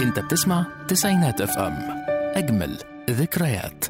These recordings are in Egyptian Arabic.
انت بتسمع تسعينات اف ام اجمل ذكريات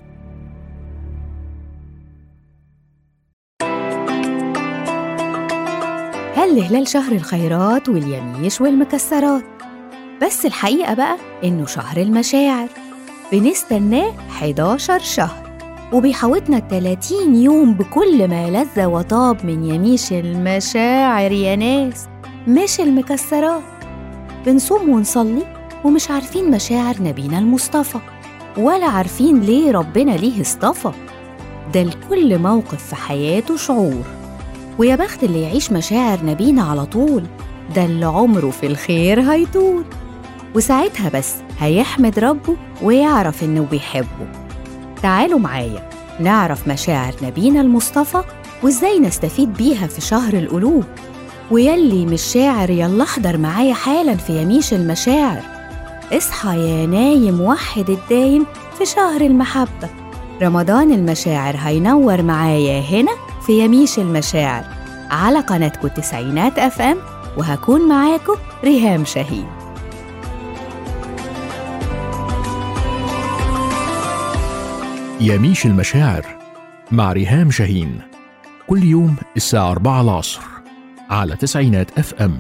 هل هلال شهر الخيرات واليميش والمكسرات بس الحقيقة بقى إنه شهر المشاعر بنستناه 11 شهر وبيحوطنا 30 يوم بكل ما لذ وطاب من يميش المشاعر يا ناس مش المكسرات بنصوم ونصلي ومش عارفين مشاعر نبينا المصطفى ولا عارفين ليه ربنا ليه اصطفى ده لكل موقف في حياته شعور ويا بخت اللي يعيش مشاعر نبينا على طول ده اللي عمره في الخير هيطول وساعتها بس هيحمد ربه ويعرف إنه بيحبه تعالوا معايا نعرف مشاعر نبينا المصطفى وإزاي نستفيد بيها في شهر القلوب ويلي مش شاعر يلا احضر معايا حالا في يميش المشاعر اصحى يا نايم وحد الدايم في شهر المحبة رمضان المشاعر هينور معايا هنا في يميش المشاعر على قناتكم التسعينات اف ام وهكون معاكم ريهام شاهين يميش المشاعر مع ريهام شاهين كل يوم الساعة 4 العصر على تسعينات اف ام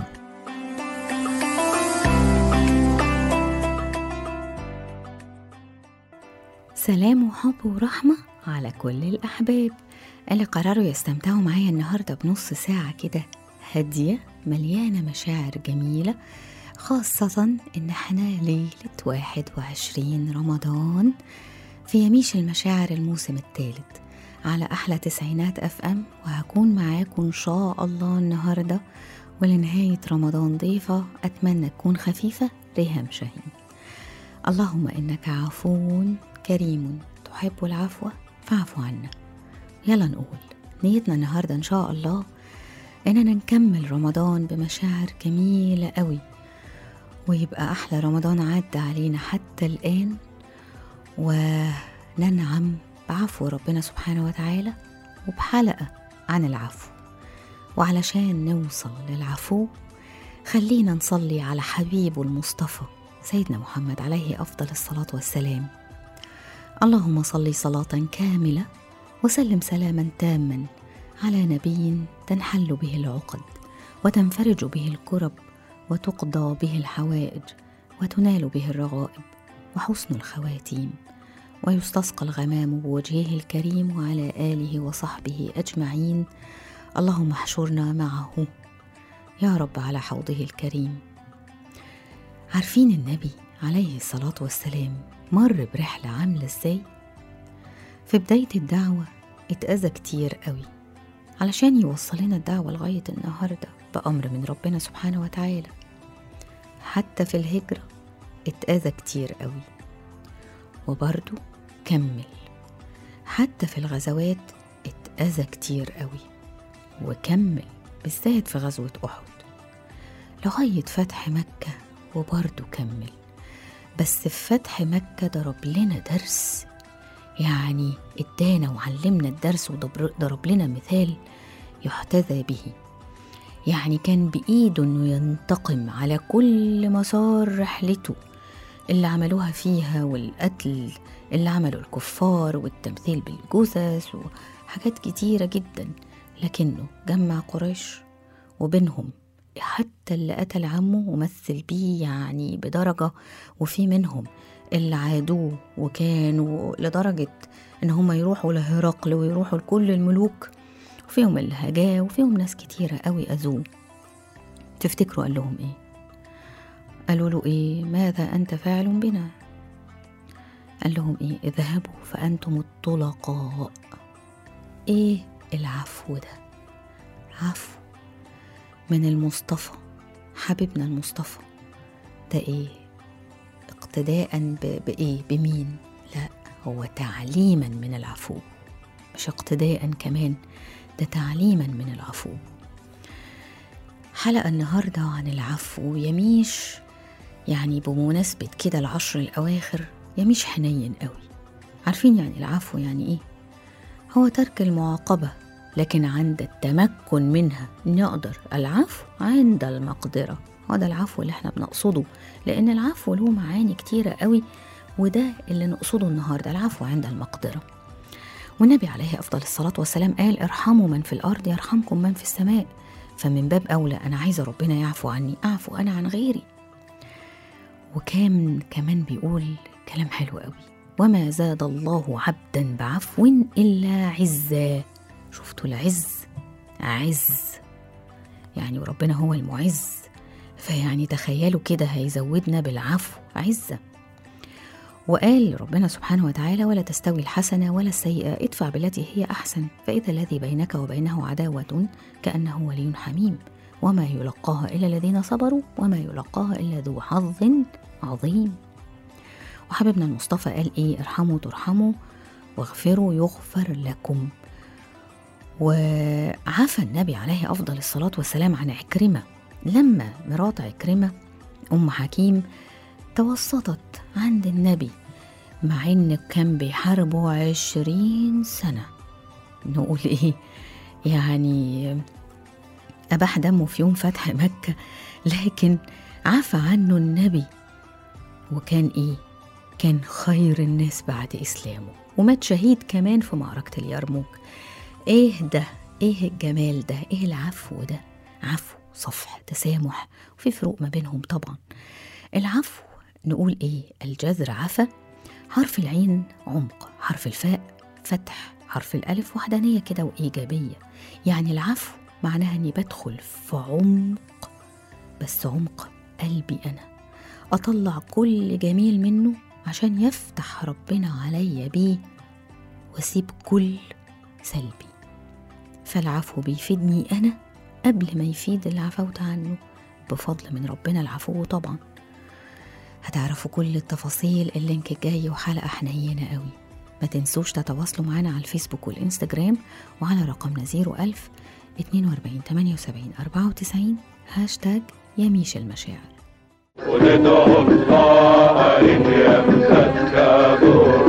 سلام وحب ورحمة على كل الأحباب اللي قرروا يستمتعوا معايا النهاردة بنص ساعة كده هادية مليانة مشاعر جميلة خاصة إن احنا ليلة واحد وعشرين رمضان في يميش المشاعر الموسم الثالث على أحلى تسعينات أف أم وهكون معاكم إن شاء الله النهاردة ولنهاية رمضان ضيفة أتمنى تكون خفيفة ريهام شاهين اللهم إنك عفو كريم تحب العفو فاعف عنا يلا نقول نيتنا النهاردة إن شاء الله إننا نكمل رمضان بمشاعر جميلة قوي ويبقى أحلى رمضان عدى علينا حتى الآن وننعم بعفو ربنا سبحانه وتعالى وبحلقة عن العفو وعلشان نوصل للعفو خلينا نصلي على حبيبه المصطفى سيدنا محمد عليه أفضل الصلاة والسلام اللهم صل صلاة كاملة وسلم سلاما تاما على نبي تنحل به العقد وتنفرج به الكرب وتقضى به الحوائج وتنال به الرغائب وحسن الخواتيم ويستسقى الغمام بوجهه الكريم وعلى اله وصحبه اجمعين اللهم احشرنا معه يا رب على حوضه الكريم عارفين النبي عليه الصلاه والسلام مر برحله عامله ازاي في بدايه الدعوه اتاذى كتير قوي علشان يوصل لنا الدعوه لغايه النهارده بامر من ربنا سبحانه وتعالى حتى في الهجره اتاذى كتير قوي وبرضه كمل حتى في الغزوات اتأذى كتير قوي وكمل بالذات في غزوة أحد لغاية فتح مكة وبرضه كمل بس في فتح مكة ضرب لنا درس يعني ادانا وعلمنا الدرس وضرب لنا مثال يحتذى به يعني كان بإيده إنه ينتقم على كل مسار رحلته اللي عملوها فيها والقتل اللي عمله الكفار والتمثيل بالجثث وحاجات كتيرة جدا لكنه جمع قريش وبينهم حتى اللي قتل عمه ومثل بيه يعني بدرجة وفي منهم اللي عادوه وكانوا لدرجة إن هم يروحوا لهرقل ويروحوا لكل الملوك وفيهم اللي هجاه وفيهم ناس كتيرة قوي أذوه تفتكروا قال لهم إيه؟ قالوا له إيه ماذا أنت فاعل بنا قال لهم إيه اذهبوا فأنتم الطلقاء إيه العفو ده عفو من المصطفى حبيبنا المصطفى ده إيه اقتداء ب- بإيه بمين لا هو تعليما من العفو مش اقتداء كمان ده تعليما من العفو حلقة النهاردة عن العفو يميش يعني بمناسبة كده العشر الأواخر يميش حنين قوي عارفين يعني العفو يعني إيه؟ هو ترك المعاقبة لكن عند التمكن منها نقدر العفو عند المقدرة هذا العفو اللي احنا بنقصده لأن العفو له معاني كتيرة قوي وده اللي نقصده النهاردة العفو عند المقدرة والنبي عليه أفضل الصلاة والسلام قال ارحموا من في الأرض يرحمكم من في السماء فمن باب أولى أنا عايزة ربنا يعفو عني أعفو أنا عن غيري وكان كمان بيقول كلام حلو قوي وما زاد الله عبدا بعفو إلا عزا شفتوا العز عز يعني وربنا هو المعز فيعني تخيلوا كده هيزودنا بالعفو عزة وقال ربنا سبحانه وتعالى ولا تستوي الحسنة ولا السيئة ادفع بالتي هي أحسن فإذا الذي بينك وبينه عداوة كأنه ولي حميم وما يلقاها إلا الذين صبروا وما يلقاها إلا ذو حظ عظيم وحبيبنا المصطفى قال إيه ارحموا ترحموا واغفروا يغفر لكم وعفى النبي عليه أفضل الصلاة والسلام عن عكرمة لما مرات عكرمة أم حكيم توسطت عند النبي مع إن كان بيحاربوا عشرين سنة نقول إيه يعني أباح دمه في يوم فتح مكة لكن عفى عنه النبي وكان إيه كان خير الناس بعد إسلامه ومات شهيد كمان في معركة اليرموك إيه ده إيه الجمال ده إيه العفو ده عفو صفح تسامح وفي فروق ما بينهم طبعا العفو نقول إيه الجذر عفا حرف العين عمق حرف الفاء فتح حرف الألف وحدانية كده وإيجابية يعني العفو معناها إني بدخل في عمق بس عمق قلبي أنا أطلع كل جميل منه عشان يفتح ربنا عليا بيه واسيب كل سلبي فالعفو بيفيدني أنا قبل ما يفيد اللي عفوت عنه بفضل من ربنا العفو طبعا هتعرفوا كل التفاصيل اللينك الجاي وحلقة حنينة قوي ما تنسوش تتواصلوا معنا على الفيسبوك والإنستجرام وعلى رقمنا 01000 42 78 94 هاشتاج يميش المشاعر وندعو الله إن يمسك ضر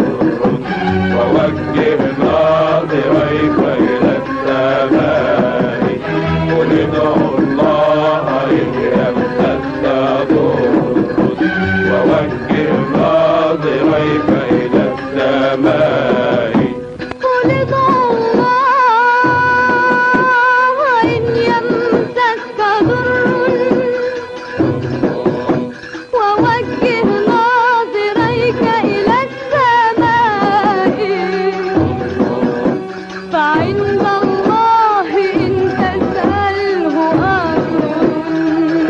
ووجه ناظريك إلى السماء وندعو الله إن يمسك ضر ووجه ناظريك إلى السماء ولد الله إن يمسك ضر ووجه ناظريك إلى السماء فعند الله إن تسأله أجر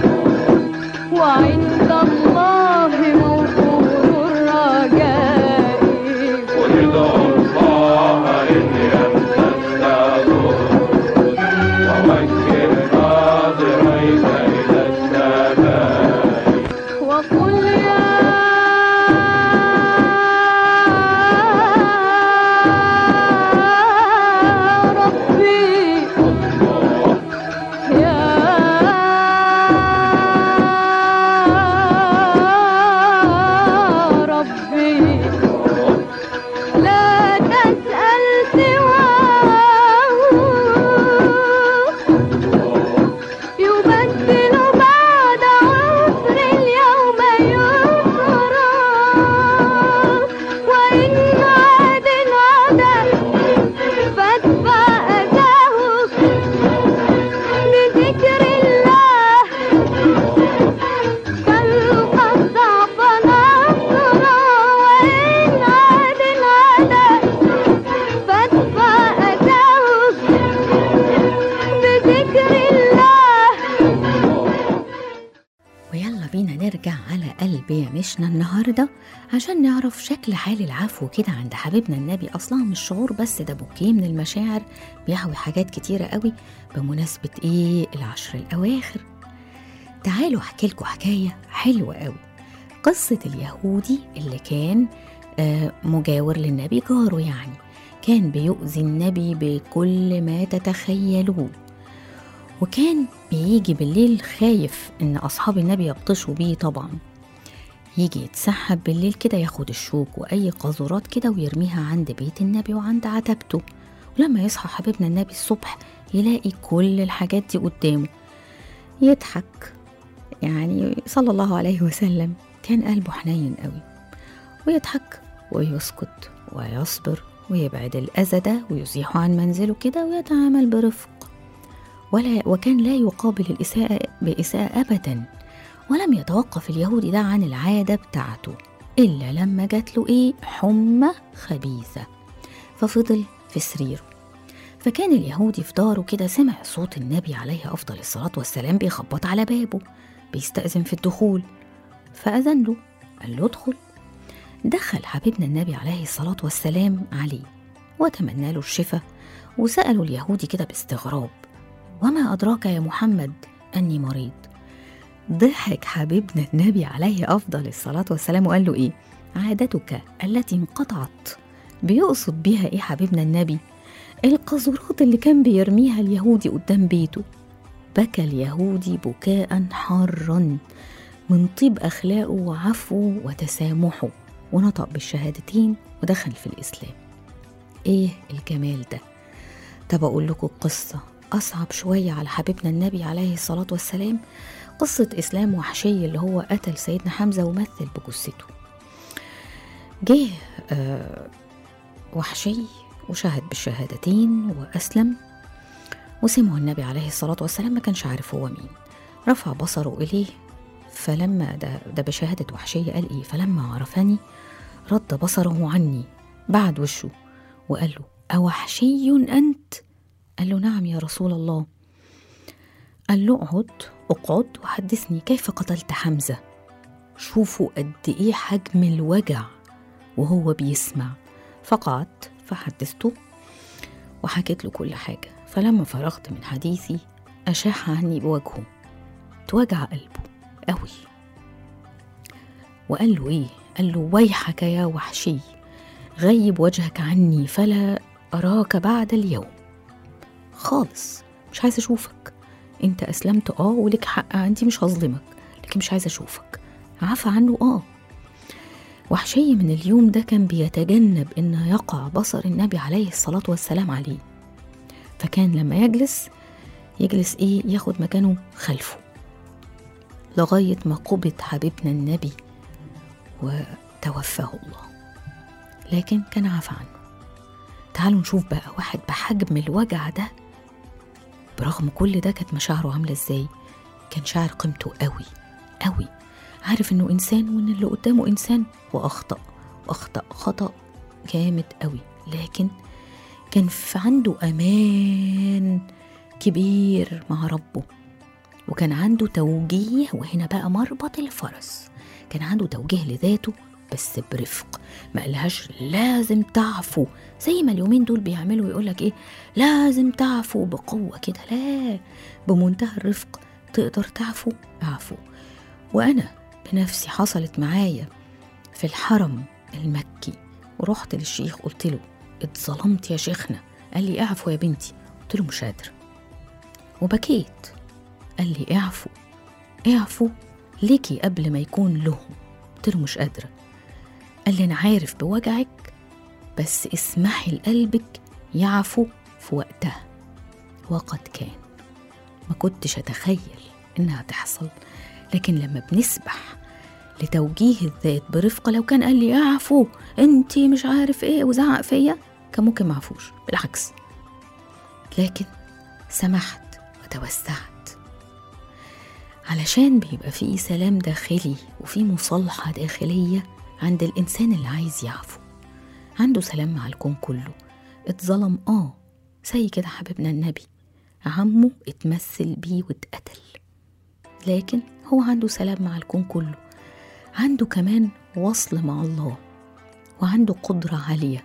وعند الله موقوف الرجاء وندعو الله إن يمسك ضر ووجه ناظريك إلى السماء وقل يا ربي يا ربي لا تسأل سواه يبدل بعد عسر اليوم يسرا وإن عاد عدا فادفع أذاه بذكر الله تلقى الضعف نصرا وإن عاد عدا فادفع أذاه بذكر الله ويلا بينا نرجع على قلب يمشنا النهاردة عشان نعرف شكل حال العفو كده عند حبيبنا النبي أصلا مش شعور بس ده بوكيه من المشاعر بيحوي حاجات كتيرة قوي بمناسبة إيه العشر الأواخر تعالوا أحكي لكم حكاية حلوة قوي قصة اليهودي اللي كان آه، مجاور للنبي جاره يعني كان بيؤذي النبي بكل ما تتخيلوه وكان بيجي بالليل خايف ان اصحاب النبي يبطشوا بيه طبعا يجي يتسحب بالليل كده ياخد الشوك واي قاذورات كده ويرميها عند بيت النبي وعند عتبته لما يصحى حبيبنا النبي الصبح يلاقي كل الحاجات دي قدامه يضحك يعني صلى الله عليه وسلم كان قلبه حنين قوي ويضحك ويسكت ويصبر ويبعد الأذى ده ويزيحه عن منزله كده ويتعامل برفق ولا وكان لا يقابل الإساءة بإساءة أبدا ولم يتوقف اليهودي ده عن العادة بتاعته إلا لما جات له إيه حمى خبيثة ففضل في سريره فكان اليهودي في داره كده سمع صوت النبي عليه أفضل الصلاة والسلام بيخبط على بابه بيستأذن في الدخول فأذن له قال له ادخل دخل حبيبنا النبي عليه الصلاة والسلام عليه وتمنى له الشفاء وسأله اليهودي كده باستغراب وما أدراك يا محمد أني مريض ضحك حبيبنا النبي عليه أفضل الصلاة والسلام وقال له إيه عادتك التي انقطعت بيقصد بيها إيه حبيبنا النبي القاذورات اللي كان بيرميها اليهودي قدام بيته بكى اليهودي بكاء حارا من طيب أخلاقه وعفوه وتسامحه ونطق بالشهادتين ودخل في الإسلام إيه الجمال ده طب أقول لكم قصة أصعب شوية على حبيبنا النبي عليه الصلاة والسلام قصة إسلام وحشي اللي هو قتل سيدنا حمزة ومثل بجثته جه آه وحشي وشهد بالشهادتين وأسلم وسمعه النبي عليه الصلاة والسلام ما كانش عارف هو مين رفع بصره إليه فلما ده, ده بشهادة وحشية قال إيه فلما عرفني رد بصره عني بعد وشه وقال له أوحشي أنت؟ قال له نعم يا رسول الله قال له اقعد اقعد وحدثني كيف قتلت حمزة شوفوا قد إيه حجم الوجع وهو بيسمع فقعدت فحدثته وحكيت له كل حاجة فلما فرغت من حديثي أشاح عني بوجهه توجع قلبه قوي وقال له إيه؟ قال له ويحك يا وحشي غيب وجهك عني فلا أراك بعد اليوم خالص مش عايزة أشوفك أنت أسلمت آه ولك حق عندي مش هظلمك لكن مش عايزة أشوفك عفى عنه آه وحشي من اليوم ده كان بيتجنب إن يقع بصر النبي عليه الصلاة والسلام عليه فكان لما يجلس يجلس إيه ياخد مكانه خلفه لغاية ما قبض حبيبنا النبي وتوفاه الله لكن كان عفى عنه تعالوا نشوف بقى واحد بحجم الوجع ده برغم كل ده كانت مشاعره عاملة ازاي كان شاعر قيمته قوي قوي عارف انه انسان وان اللي قدامه انسان واخطأ واخطأ خطأ جامد قوي لكن كان في عنده امان كبير مع ربه وكان عنده توجيه وهنا بقى مربط الفرس كان عنده توجيه لذاته بس برفق ما قالهاش لازم تعفو زي ما اليومين دول بيعملوا يقولك ايه لازم تعفو بقوة كده لا بمنتهى الرفق تقدر تعفو اعفو وانا بنفسي حصلت معايا في الحرم المكي ورحت للشيخ قلت له اتظلمت يا شيخنا قال لي اعفو يا بنتي قلت له مش قادر وبكيت قال لي اعفو اعفو ليكي قبل ما يكون لهم قلت له مش قادرة قال لي أنا عارف بوجعك بس اسمحي لقلبك يعفو في وقتها وقد كان ما كنتش أتخيل إنها تحصل لكن لما بنسبح لتوجيه الذات برفقة لو كان قال لي اعفو انتي مش عارف ايه وزعق فيا كان ممكن معفوش بالعكس لكن سمحت وتوسعت علشان بيبقى فيه سلام داخلي وفي مصالحة داخلية عند الإنسان اللي عايز يعفو عنده سلام مع الكون كله اتظلم آه زي كده حبيبنا النبي عمه اتمثل بيه واتقتل لكن هو عنده سلام مع الكون كله عنده كمان وصل مع الله وعنده قدرة عالية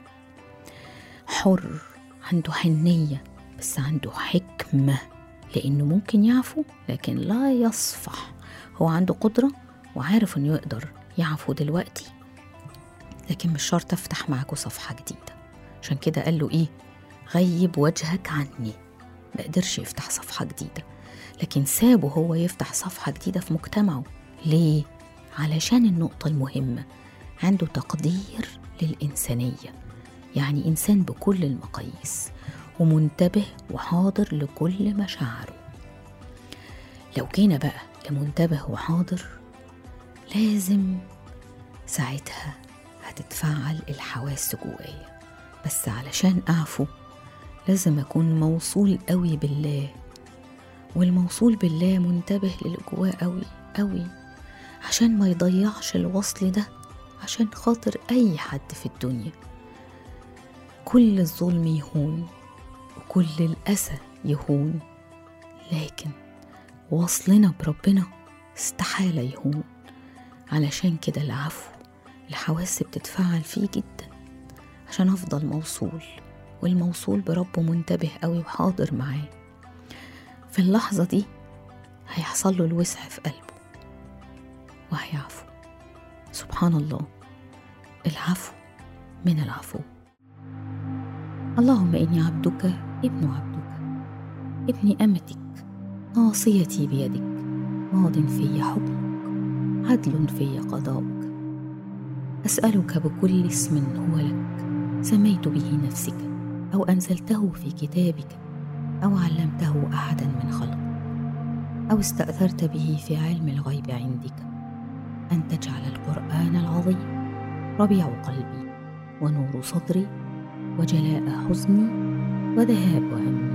حر عنده حنية بس عنده حكمة لأنه ممكن يعفو لكن لا يصفح هو عنده قدرة وعارف إنه يقدر يعفو دلوقتي لكن مش شرط أفتح معاكوا صفحة جديدة عشان كده قال له إيه غيب وجهك عني ما قدرش يفتح صفحة جديدة لكن سابه هو يفتح صفحة جديدة في مجتمعه ليه؟ علشان النقطة المهمة عنده تقدير للإنسانية يعني إنسان بكل المقاييس ومنتبه وحاضر لكل مشاعره لو جينا بقى لمنتبه وحاضر لازم ساعتها هتتفعل الحواس جوايا بس علشان أعفو لازم أكون موصول قوي بالله والموصول بالله منتبه للي جواه قوي قوي عشان ما يضيعش الوصل ده عشان خاطر أي حد في الدنيا كل الظلم يهون وكل الأسى يهون لكن وصلنا بربنا استحالة يهون علشان كده العفو الحواس بتتفاعل فيه جدا عشان أفضل موصول والموصول بربه منتبه قوي وحاضر معاه في اللحظة دي هيحصل له الوسع في قلبه وهيعفو سبحان الله العفو من العفو اللهم إني عبدك ابن عبدك ابن أمتك ناصيتي بيدك ماض في حكمك عدل في قضاؤك أسألك بكل اسم هو لك سميت به نفسك أو أنزلته في كتابك أو علمته أحدا من خلقك أو استأثرت به في علم الغيب عندك أن تجعل القرآن العظيم ربيع قلبي ونور صدري وجلاء حزني وذهاب همي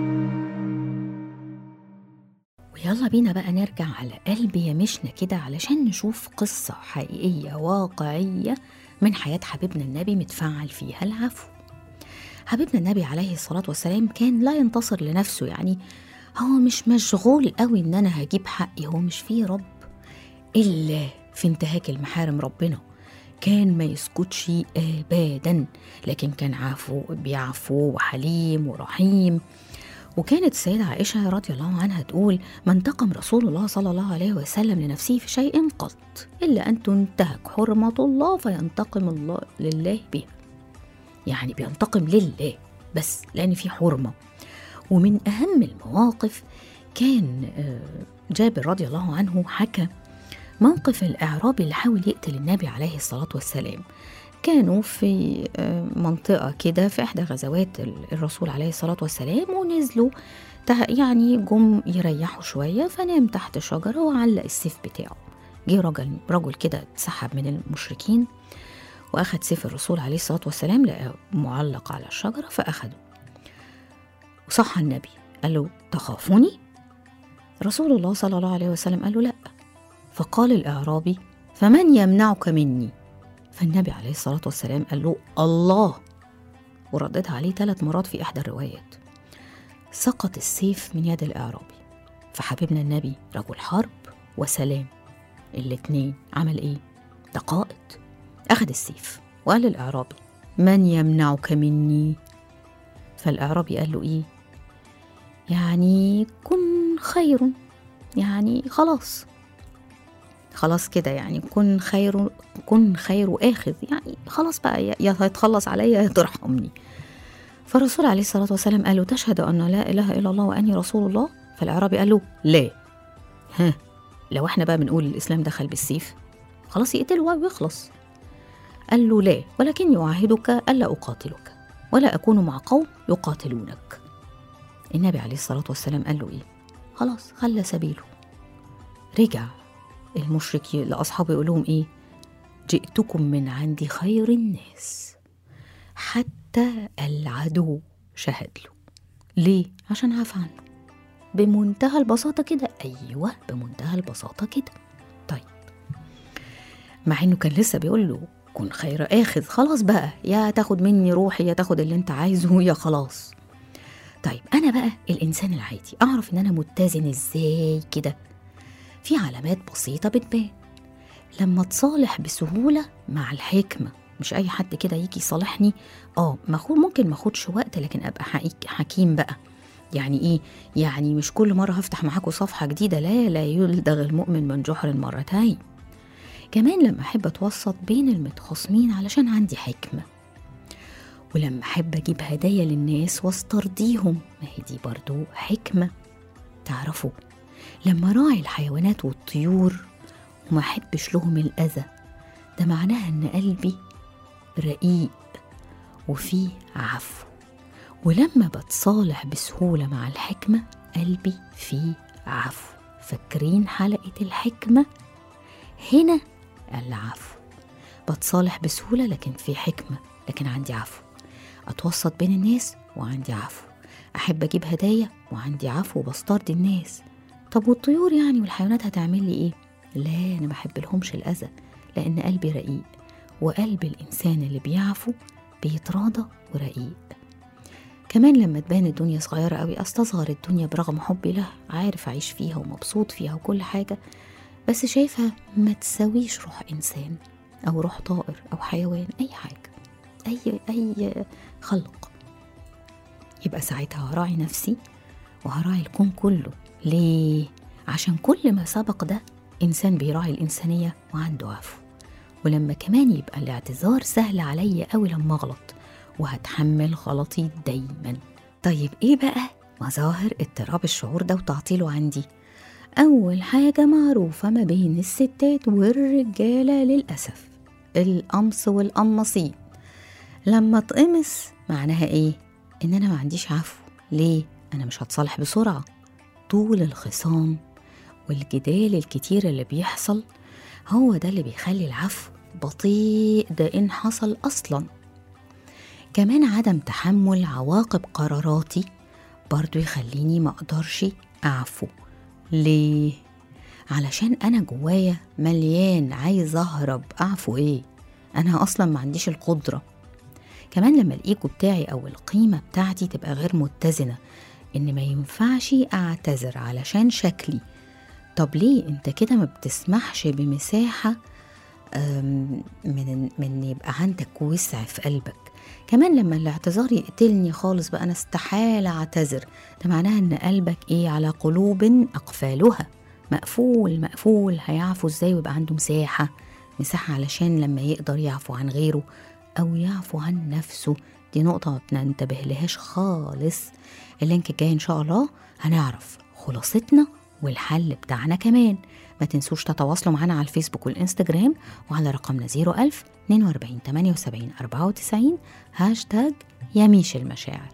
ويلا بينا بقى نرجع على قلب يمشنا كده علشان نشوف قصة حقيقية واقعية من حياة حبيبنا النبي متفعل فيها العفو حبيبنا النبي عليه الصلاة والسلام كان لا ينتصر لنفسه يعني هو مش مشغول قوي ان انا هجيب حقي هو مش فيه رب الا في انتهاك المحارم ربنا كان ما يسكتش ابدا لكن كان عفو بيعفو وحليم ورحيم وكانت السيدة عائشة رضي الله عنها تقول ما انتقم رسول الله صلى الله عليه وسلم لنفسه في شيء قط إلا أن تنتهك حرمة الله فينتقم الله لله بها يعني بينتقم لله بس لأن في حرمة ومن أهم المواقف كان آه، جابر رضي الله عنه حكى موقف الإعرابي اللي حاول يقتل النبي عليه الصلاة والسلام كانوا في آه، منطقة كده في إحدى غزوات ال- الرسول عليه الصلاة والسلام ونزلوا تح- يعني جم يريحوا شوية فنام تحت شجرة وعلق السيف بتاعه جه رجل رجل كده اتسحب من المشركين وأخد سيف الرسول عليه الصلاة والسلام لقاه معلق على الشجرة فأخده وصح النبي قال له تخافوني رسول الله صلى الله عليه وسلم قال له لا فقال الإعرابي فمن يمنعك مني فالنبي عليه الصلاة والسلام قال له الله ورددها عليه ثلاث مرات في إحدى الروايات سقط السيف من يد الإعرابي فحبيبنا النبي رجل حرب وسلام الاتنين عمل إيه؟ ده قائد أخذ السيف وقال للإعرابي من يمنعك مني؟ فالإعرابي قال له إيه؟ يعني كن خير يعني خلاص خلاص كده يعني كن خير كن خير آخذ يعني خلاص بقى يا يا هيتخلص عليا يا ترحمني فالرسول عليه الصلاة والسلام قال له تشهد أن لا إله إلا الله وأني رسول الله فالأعرابي قال له لا ها لو احنا بقى بنقول الإسلام دخل بالسيف خلاص يقتله ويخلص قال له لا ولكني أعاهدك ألا أقاتلك ولا أكون مع قوم يقاتلونك النبي عليه الصلاة والسلام قال له إيه خلاص خلى سبيله رجع المشرك لأصحابه يقول لهم إيه جئتكم من عند خير الناس حتى العدو شهد له ليه عشان عاف عنه بمنتهى البساطة كده أيوة بمنتهى البساطة كده طيب مع إنه كان لسه بيقول له كن خير آخذ خلاص بقى يا تاخد مني روحي يا تاخد اللي انت عايزه يا خلاص طيب أنا بقى الإنسان العادي أعرف إن أنا متزن إزاي كده في علامات بسيطة بتبان لما تصالح بسهولة مع الحكمة مش أي حد كده يجي يصالحني اه ماخد ممكن ماخدش وقت لكن أبقى حقيق- حكيم بقى يعني ايه يعني مش كل مرة هفتح معاكم صفحة جديدة لا لا يلدغ المؤمن من جحر مرتين كمان لما أحب أتوسط بين المتخاصمين علشان عندي حكمة ولما أحب أجيب هدايا للناس واسترضيهم ما هي دي برضو حكمة تعرفوا لما راعي الحيوانات والطيور وما أحبش لهم الأذى ده معناها إن قلبي رقيق وفيه عفو ولما بتصالح بسهولة مع الحكمة قلبي فيه عفو فاكرين حلقة الحكمة هنا العفو بتصالح بسهولة لكن في حكمة لكن عندي عفو أتوسط بين الناس وعندي عفو أحب أجيب هدايا وعندي عفو وبسترضي الناس طب والطيور يعني والحيوانات هتعمل لي إيه؟ لا أنا بحب لهمش الأذى لأن قلبي رقيق وقلب الإنسان اللي بيعفو بيتراضى ورقيق كمان لما تبان الدنيا صغيرة قوي أستصغر الدنيا برغم حبي لها عارف أعيش فيها ومبسوط فيها وكل حاجة بس شايفها ما تساويش روح إنسان أو روح طائر أو حيوان أي حاجة أي أي خلق يبقى ساعتها هراعي نفسي وهراعي الكون كله ليه؟ عشان كل ما سبق ده إنسان بيراعي الإنسانية وعنده عفو ولما كمان يبقى الاعتذار سهل عليا قوي لما أغلط وهتحمل غلطي دايما طيب إيه بقى مظاهر اضطراب الشعور ده وتعطيله عندي أول حاجة معروفة ما بين الستات والرجالة للأسف القمص والقماصين لما اتقمص معناها ايه ان انا ما عنديش عفو ليه انا مش هتصالح بسرعه طول الخصام والجدال الكتير اللي بيحصل هو ده اللي بيخلي العفو بطيء ده ان حصل اصلا كمان عدم تحمل عواقب قراراتي برضو يخليني ما اقدرش اعفو ليه علشان انا جوايا مليان عايز اهرب اعفو ايه انا اصلا ما عنديش القدره كمان لما الايجو بتاعي او القيمه بتاعتي تبقى غير متزنه ان ما ينفعش اعتذر علشان شكلي طب ليه انت كده ما بتسمحش بمساحه أم، من من إن يبقى عندك وسع في قلبك كمان لما الاعتذار يقتلني خالص بقى انا استحاله اعتذر ده معناها ان قلبك ايه على قلوب اقفالها مقفول مقفول هيعفو ازاي ويبقى عنده مساحه مساحه علشان لما يقدر يعفو عن غيره او يعفو عن نفسه دي نقطه ما بننتبه لهاش خالص اللينك الجاي ان شاء الله هنعرف خلاصتنا والحل بتاعنا كمان ما تنسوش تتواصلوا معنا على الفيسبوك والانستجرام وعلى رقمنا 01000 42 78 94 هاشتاج يميش المشاعر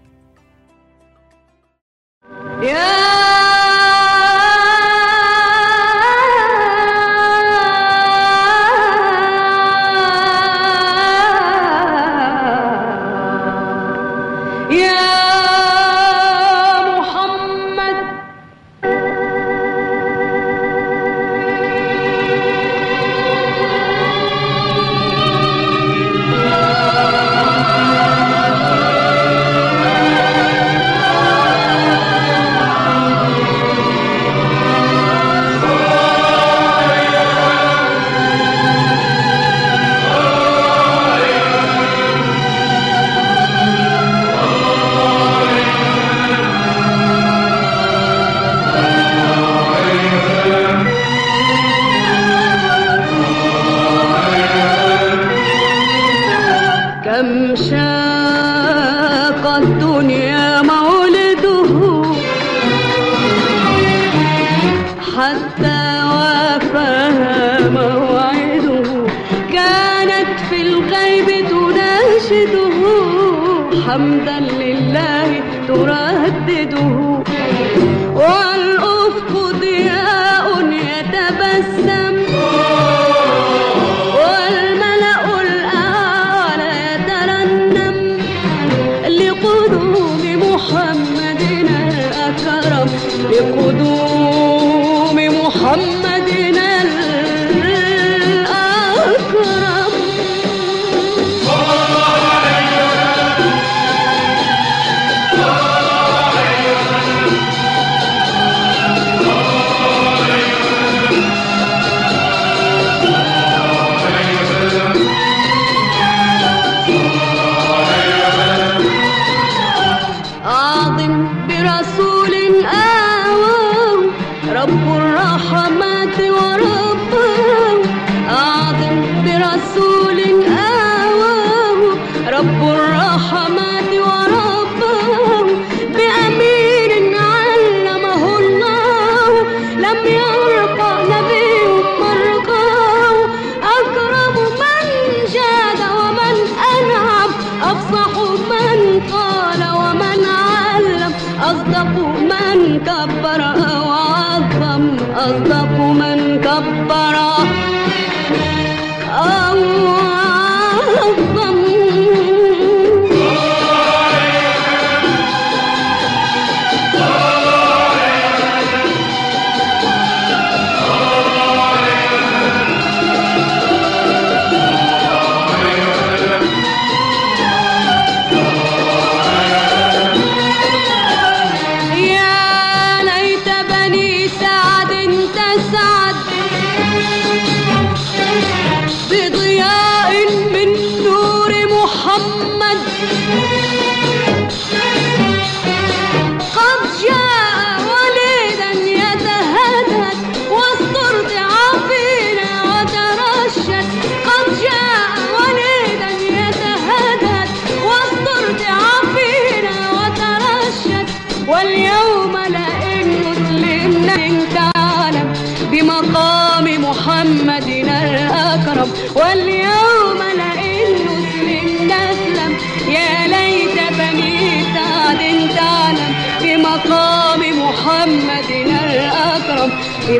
يا محمد كم شاق الدنيا مولده حتى وافاها موعده كانت في الغيب تناشده حمدا لله تردده والأفق ضياء يتبسم والملأ الأعلى يترنم لقدوم محمدنا الأكرم لقدوم محمدنا الأكرم أعظم برسول آواه رب الرحمات ورباه أعظم برسول آواه رب الرحمات ورباه بأمين علمه الله لم يرقى نبي مرقاه أكرم من جاد ومن أنعم أفصح من قال أصدق من كبر أو عظم يا ليت بني سعد تسعد بضياء من نور محمد قد جاء وليدا يتهدد وسط ضعافنا وترشد قد جاء وليدا يتهدد وسط ضعافنا وترشد واليوم لئن مسلمنا إن تعلم بمقام محمدنا الأكرم واليوم لئن مسلم نسلم يا ليت بني سعد تعلم بمقام محمدنا الأكرم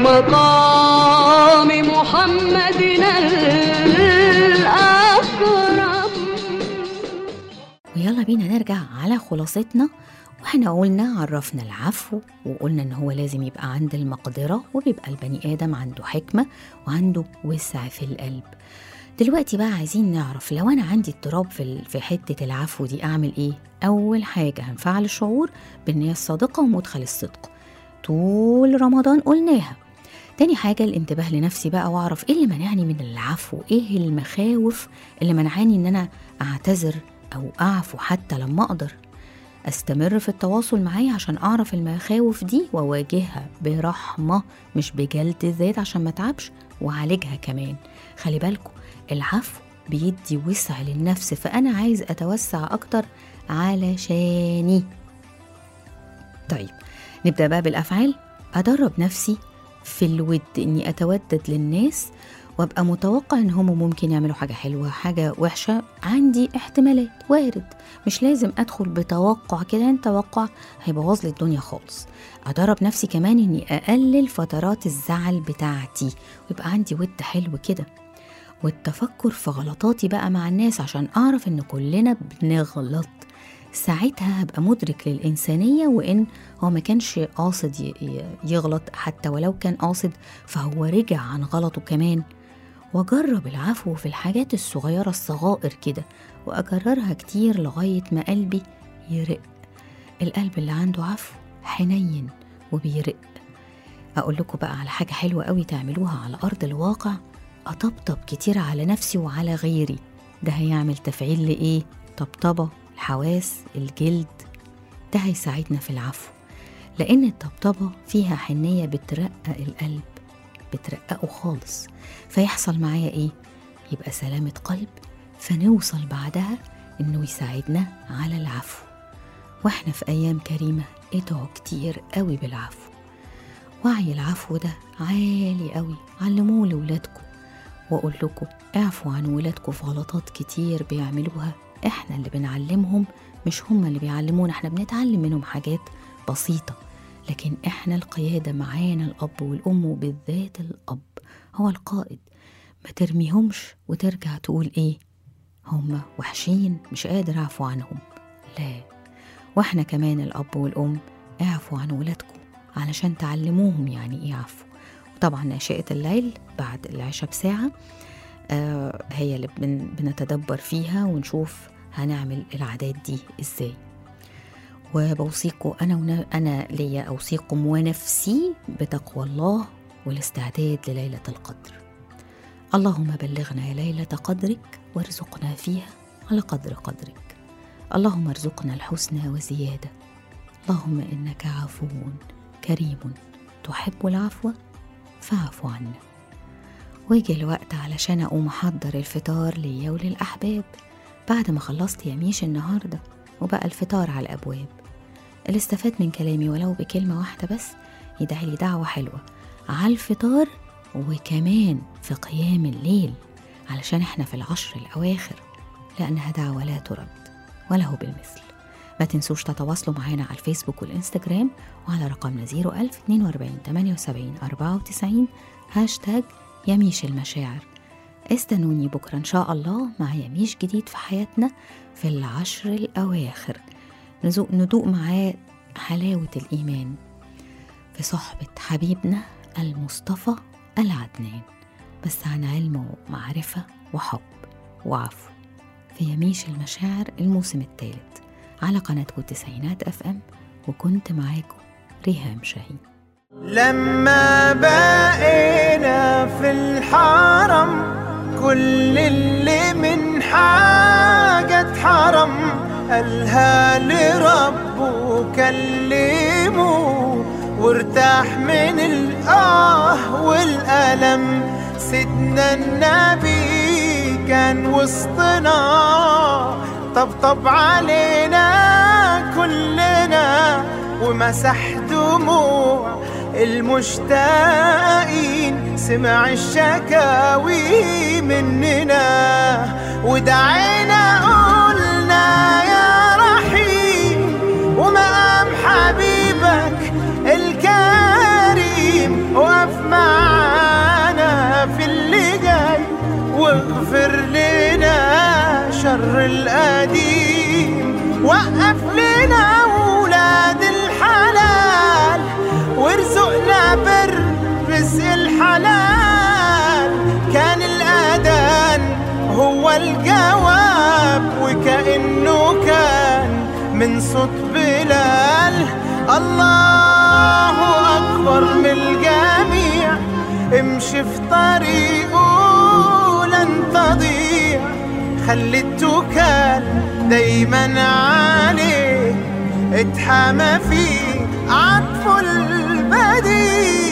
بمقام محمدنا الأكرم ويلا بينا نرجع على خلاصتنا واحنا قلنا عرفنا العفو وقلنا ان هو لازم يبقى عند المقدرة وبيبقى البني آدم عنده حكمة وعنده وسع في القلب دلوقتي بقى عايزين نعرف لو انا عندي اضطراب في ال- في حتة العفو دي اعمل ايه اول حاجة هنفعل الشعور بالنية الصادقة ومدخل الصدق طول رمضان قلناها تاني حاجة الانتباه لنفسي بقى واعرف ايه اللي منعني من العفو ايه المخاوف اللي منعاني ان انا اعتذر او اعفو حتى لما اقدر استمر في التواصل معاه عشان اعرف المخاوف دي واواجهها برحمة مش بجلد الذات عشان ما اتعبش واعالجها كمان خلي بالكم العفو بيدي وسع للنفس فانا عايز اتوسع اكتر علشاني طيب نبدأ بقى بالأفعال أدرب نفسي في الود إني أتودد للناس وأبقى متوقع إن هم ممكن يعملوا حاجة حلوة حاجة وحشة عندي احتمالات وارد مش لازم أدخل بتوقع كده إن توقع هيبوظ لي الدنيا خالص أدرب نفسي كمان إني أقلل فترات الزعل بتاعتي ويبقى عندي ود حلو كده والتفكر في غلطاتي بقى مع الناس عشان أعرف إن كلنا بنغلط ساعتها هبقى مدرك للإنسانية وإن هو ما كانش قاصد ي- ي- يغلط حتى ولو كان قاصد فهو رجع عن غلطه كمان وأجرب العفو في الحاجات الصغيرة الصغائر كده وأكررها كتير لغاية ما قلبي يرق القلب اللي عنده عفو حنين وبيرق أقول لكم بقى على حاجة حلوة قوي تعملوها على أرض الواقع أطبطب كتير على نفسي وعلى غيري ده هيعمل تفعيل لإيه؟ طبطبة الحواس الجلد ده هيساعدنا في العفو لأن الطبطبة فيها حنية بترقق القلب بترققه خالص فيحصل معايا إيه؟ يبقى سلامة قلب فنوصل بعدها إنه يساعدنا على العفو وإحنا في أيام كريمة ادعوا كتير قوي بالعفو وعي العفو ده عالي قوي علموه لولادكم واقول لكم اعفوا عن ولادكم في غلطات كتير بيعملوها احنا اللي بنعلمهم مش هم اللي بيعلمونا احنا بنتعلم منهم حاجات بسيطة لكن احنا القيادة معانا الأب والأم وبالذات الأب هو القائد ما ترميهمش وترجع تقول ايه هم وحشين مش قادر اعفو عنهم لا واحنا كمان الأب والأم اعفوا عن ولادكم علشان تعلموهم يعني ايه عفو وطبعا ناشئة الليل بعد العشاء بساعة آه هي اللي بن بنتدبر فيها ونشوف هنعمل العادات دي ازاي وبوصيكم انا ون... انا ليا اوصيكم ونفسي بتقوى الله والاستعداد لليله القدر اللهم بلغنا ليله قدرك وارزقنا فيها على قدر قدرك اللهم ارزقنا الحسنى وزياده اللهم انك عفو كريم تحب العفو فاعف عنا ويجي الوقت علشان اقوم احضر الفطار ليا وللاحباب بعد ما خلصت يميش النهارده وبقى الفطار على الابواب اللي استفاد من كلامي ولو بكلمه واحده بس يدعي لي دعوه حلوه على الفطار وكمان في قيام الليل علشان احنا في العشر الاواخر لانها دعوه لا ترد وله بالمثل ما تنسوش تتواصلوا معنا على الفيسبوك والإنستجرام وعلى رقمنا 01000 42 78 94 هاشتاج يميش المشاعر استنوني بكرة إن شاء الله مع يميش جديد في حياتنا في العشر الأواخر نذوق ندوق معاه حلاوة الإيمان في صحبة حبيبنا المصطفى العدنان بس عن علم ومعرفة وحب وعفو في يميش المشاعر الموسم الثالث على قناتكم تسعينات اف ام وكنت معاكم ريهام شاهين لما بقينا في الحرم كل اللي من حاجة اتحرم قالها لربه كلمه وارتاح من الآه والألم سيدنا النبي كان وسطنا طبطب علينا كلنا ومسح دموع المشتاقين سمع الشكاوي مننا ودعينا قلنا يا رحيم ومقام حبيبك الكريم وقف معانا في اللي جاي واغفر لنا شر القديم وقف لنا ولاد الحلال وارزقنا بر رزق الحلال كان الأذان هو الجواب وكأنه كان من صوت بلال الله أكبر من الجميع امشي في طريقه لن تضيع خلي التوكال دايما عليه اتحمى فيه عطف البديع